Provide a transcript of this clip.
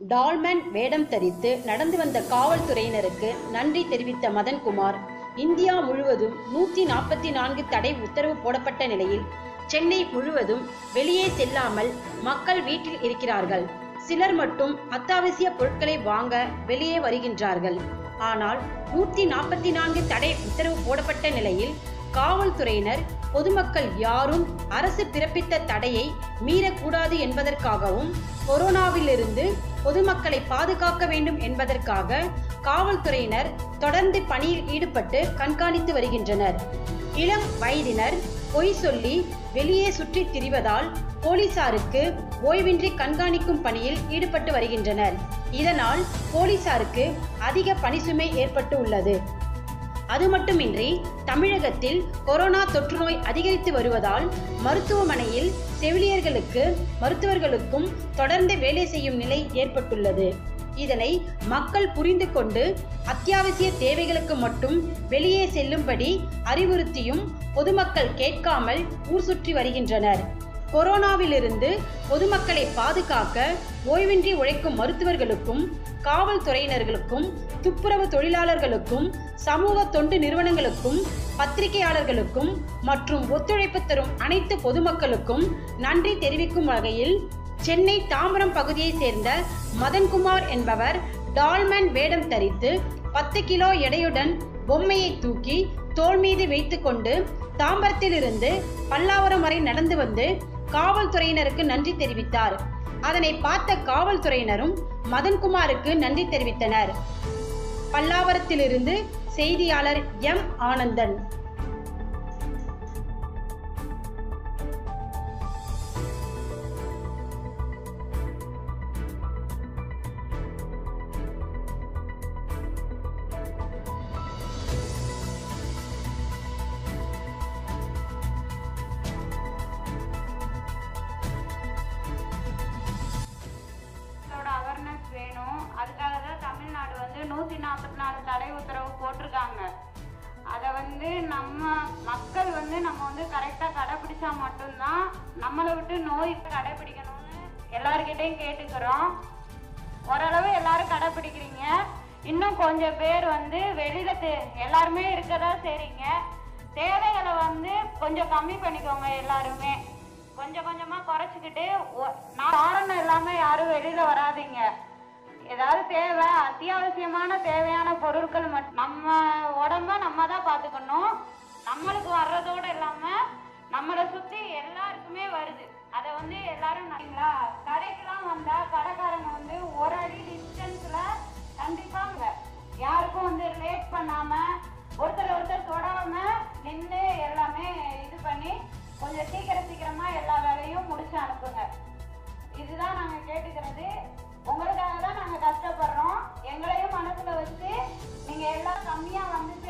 டால்மேன் வேடம் தரித்து நடந்து வந்த காவல்துறையினருக்கு நன்றி தெரிவித்த மதன்குமார் இந்தியா முழுவதும் நூற்றி நாற்பத்தி நான்கு தடை உத்தரவு போடப்பட்ட நிலையில் சென்னை முழுவதும் வெளியே செல்லாமல் மக்கள் வீட்டில் இருக்கிறார்கள் சிலர் மட்டும் அத்தியாவசிய பொருட்களை வாங்க வெளியே வருகின்றார்கள் ஆனால் நூற்றி நாற்பத்தி நான்கு தடை உத்தரவு போடப்பட்ட நிலையில் காவல்துறையினர் பொதுமக்கள் யாரும் அரசு பிறப்பித்த தடையை மீறக்கூடாது என்பதற்காகவும் கொரோனாவிலிருந்து பொதுமக்களை பாதுகாக்க வேண்டும் என்பதற்காக காவல்துறையினர் தொடர்ந்து பணியில் ஈடுபட்டு கண்காணித்து வருகின்றனர் இளம் வயதினர் பொய் சொல்லி வெளியே சுற்றித் திரிவதால் போலீசாருக்கு ஓய்வின்றி கண்காணிக்கும் பணியில் ஈடுபட்டு வருகின்றனர் இதனால் போலீசாருக்கு அதிக பணிசுமை ஏற்பட்டு உள்ளது அது மட்டுமின்றி தமிழகத்தில் கொரோனா தொற்று நோய் அதிகரித்து வருவதால் மருத்துவமனையில் செவிலியர்களுக்கு மருத்துவர்களுக்கும் தொடர்ந்து வேலை செய்யும் நிலை ஏற்பட்டுள்ளது இதனை மக்கள் புரிந்து கொண்டு அத்தியாவசிய தேவைகளுக்கு மட்டும் வெளியே செல்லும்படி அறிவுறுத்தியும் பொதுமக்கள் கேட்காமல் ஊர் சுற்றி வருகின்றனர் கொரோனாவிலிருந்து பொதுமக்களை பாதுகாக்க ஓய்வின்றி உழைக்கும் மருத்துவர்களுக்கும் காவல்துறையினர்களுக்கும் துப்புரவு தொழிலாளர்களுக்கும் சமூக தொண்டு நிறுவனங்களுக்கும் பத்திரிகையாளர்களுக்கும் மற்றும் ஒத்துழைப்பு தரும் அனைத்து பொதுமக்களுக்கும் நன்றி தெரிவிக்கும் வகையில் சென்னை தாம்பரம் பகுதியைச் சேர்ந்த மதன்குமார் என்பவர் டால்மேன் வேடம் தரித்து பத்து கிலோ எடையுடன் பொம்மையை தூக்கி தோள் மீது வைத்துக்கொண்டு தாம்பரத்திலிருந்து பல்லாவரம் வரை நடந்து வந்து காவல்துறையினருக்கு நன்றி தெரிவித்தார் அதனை பார்த்த காவல்துறையினரும் மதன்குமாருக்கு நன்றி தெரிவித்தனர் பல்லாவரத்திலிருந்து செய்தியாளர் எம் ஆனந்தன் இதோட அவேர்னஸ் வேணும் அதுக்காக தான் தமிழ்நாடு வந்து நூற்றி நாற்பத்தி நாலு தடை உத்தரவு போட்டிருக்காங்க அதை வந்து நம்ம மக்கள் வந்து நம்ம வந்து கரெக்டாக கடைப்பிடிச்சா மட்டும்தான் நம்மளை விட்டு நோய் கடைப்பிடிக்கணும்னு எல்லாருக்கிட்டையும் கேட்டுக்கிறோம் ஓரளவு எல்லாரும் கடைப்பிடிக்கிறீங்க இன்னும் கொஞ்சம் பேர் வந்து வெளியில தே- எல்லாருமே இருக்கதா சரிங்க தேவைகளை வந்து கொஞ்சம் கம்மி பண்ணிக்கோங்க எல்லாருமே கொஞ்சம் கொஞ்சமா குறைச்சிக்கிட்டு ஒ- நான் காரணம் இல்லாம யாரும் வெளியில வராதீங்க ஏதாவது தேவை அத்தியாவசியமான தேவையான பொருட்கள் மட்டும் நம்ம உடம்ப நம்ம தான் பாத்துக்கணும் நம்மளுக்கு வர்றதோட இல்லாம நம்மளை சுத்தி எல்லாருக்குமே வருது அதை வந்து எல்லாரும் நினைங்களா கடைக்கெல்லாம் வந்தா கடைக்காரங்க வந்து ஒரு அடி டிஸ்டன்ஸ்ல கண்டிப்பா அங்க யாருக்கும் வந்து லேட் பண்ணாம ஒருத்தர் ஒருத்தர் தொடாம நின்று எல்லாமே இது பண்ணி கொஞ்சம் சீக்கிரம் சீக்கிரமா எல்லா வேலையும் முடிச்சு அனுப்புங்க இதுதான் நாங்க கேட்டுக்கிறது உங்களுக்காக தான் நாங்க கஷ்டப்படுறோம் எங்களையும் மனசுல வச்சு நீங்க எல்லாம் கம்மியா வந்து